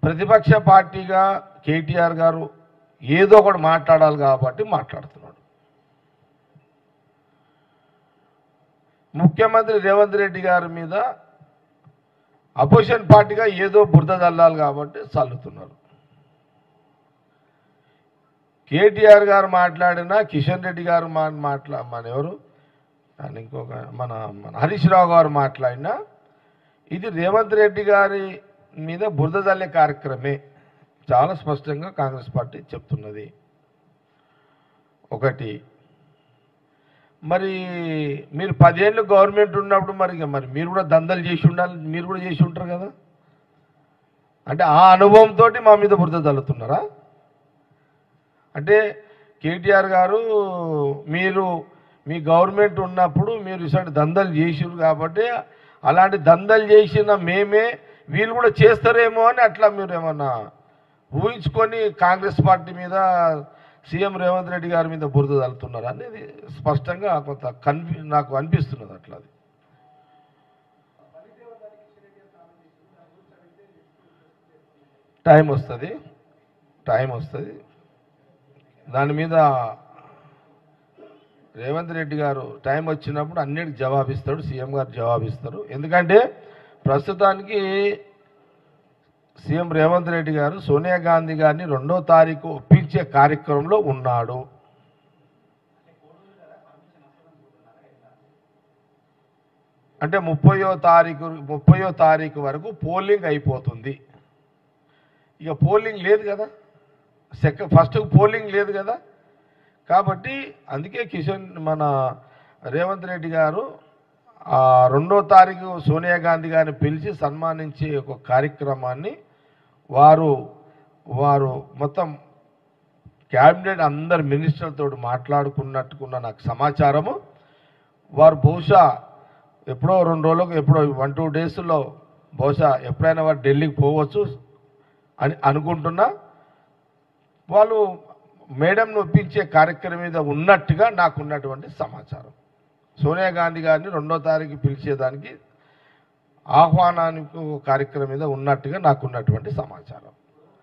ప్రతిపక్ష పార్టీగా కేటీఆర్ గారు ఏదో ఒకటి మాట్లాడాలి కాబట్టి మాట్లాడుతున్నాడు ముఖ్యమంత్రి రేవంత్ రెడ్డి గారి మీద అపోజిషన్ పార్టీగా ఏదో బురద చల్లాలి కాబట్టి చల్లుతున్నారు కేటీఆర్ గారు మాట్లాడినా కిషన్ రెడ్డి గారు మా మాట్లా మన ఎవరు ఆయన ఇంకొక మన మన హరీష్ రావు గారు మాట్లాడినా ఇది రేవంత్ రెడ్డి గారి మీద బురద చల్లే కార్యక్రమే చాలా స్పష్టంగా కాంగ్రెస్ పార్టీ చెప్తున్నది ఒకటి మరి మీరు పదేళ్ళు గవర్నమెంట్ ఉన్నప్పుడు మరి ఇక మరి మీరు కూడా దందలు చేసి ఉండాలి మీరు కూడా చేసి ఉంటారు కదా అంటే ఆ అనుభవంతో మా మీద బురద చల్లుతున్నారా అంటే కేటీఆర్ గారు మీరు మీ గవర్నమెంట్ ఉన్నప్పుడు మీరు ఇటువంటి దందలు చేసిరు కాబట్టి అలాంటి దందలు చేసిన మేమే వీళ్ళు కూడా చేస్తారేమో అని అట్లా మీరు ఏమన్నా ఊహించుకొని కాంగ్రెస్ పార్టీ మీద సీఎం రేవంత్ రెడ్డి గారి మీద బురద తల్లుతున్నారు అనేది స్పష్టంగా కొంత కన్ఫ్యూ నాకు అనిపిస్తున్నది అట్లా అది టైం వస్తుంది టైం వస్తుంది దాని మీద రేవంత్ రెడ్డి గారు టైం వచ్చినప్పుడు అన్నిటికి జవాబిస్తాడు సీఎం గారు జవాబిస్తారు ఎందుకంటే ప్రస్తుతానికి సీఎం రేవంత్ రెడ్డి గారు సోనియా గాంధీ గారిని రెండో తారీఖు ఒప్పించే కార్యక్రమంలో ఉన్నాడు అంటే ముప్పయో తారీఖు ముప్పయో తారీఖు వరకు పోలింగ్ అయిపోతుంది ఇక పోలింగ్ లేదు కదా సెకండ్ ఫస్ట్ పోలింగ్ లేదు కదా కాబట్టి అందుకే కిషన్ మన రేవంత్ రెడ్డి గారు ఆ రెండో తారీఖు సోనియా గాంధీ గారిని పిలిచి సన్మానించే ఒక కార్యక్రమాన్ని వారు వారు మొత్తం క్యాబినెట్ అందరు మినిస్టర్లతో మాట్లాడుకున్నట్టుకున్న నాకు సమాచారము వారు బహుశా ఎప్పుడో రెండు రోజులకు ఎప్పుడో వన్ టూ డేస్లో బహుశా ఎప్పుడైనా వారు ఢిల్లీకి పోవచ్చు అని అనుకుంటున్నా వాళ్ళు మేడంను ఒప్పించే కార్యక్రమం మీద ఉన్నట్టుగా నాకు ఉన్నటువంటి సమాచారం సోనియా గాంధీ గారిని రెండో తారీఖు పిలిచేదానికి ఆహ్వానానికి ఒక కార్యక్రమం మీద ఉన్నట్టుగా నాకు ఉన్నటువంటి సమాచారం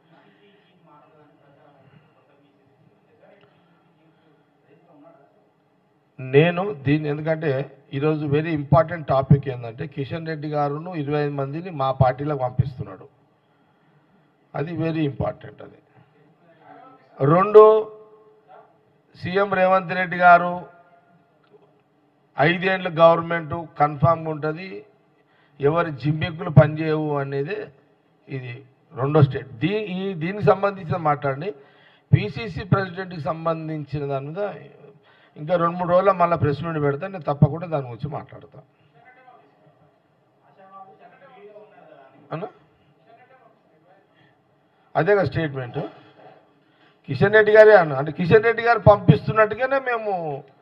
నేను దీన్ని ఎందుకంటే ఈరోజు వెరీ ఇంపార్టెంట్ టాపిక్ ఏంటంటే కిషన్ రెడ్డి గారును ఇరవై ఐదు మందిని మా పార్టీలోకి పంపిస్తున్నాడు అది వెరీ ఇంపార్టెంట్ అది రెండు సీఎం రేవంత్ రెడ్డి గారు ఐదేళ్ళ గవర్నమెంట్ కన్ఫామ్గా ఉంటుంది ఎవరి జిమ్మిక్కులు పనిచేయవు అనేది ఇది రెండో స్టేట్ దీ ఈ దీనికి సంబంధించిన మాట్లాడండి పిసిసి ప్రెసిడెంట్కి సంబంధించిన దాని మీద ఇంకా రెండు మూడు రోజుల్లో మళ్ళీ ప్రెస్ మీట్ పెడితే నేను తప్పకుండా దాని గురించి మాట్లాడతాను అన్నా అదే కదా స్టేట్మెంట్ కిషన్ రెడ్డి గారే అన్న అంటే కిషన్ రెడ్డి గారు పంపిస్తున్నట్టుగానే మేము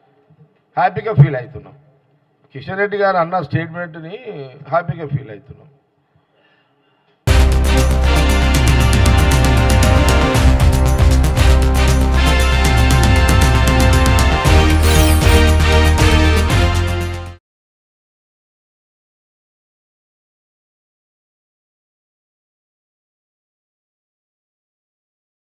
హ్యాపీగా ఫీల్ అవుతున్నాం కిషన్ రెడ్డి గారు అన్న స్టేట్మెంట్ని హ్యాపీగా ఫీల్ అవుతున్నాం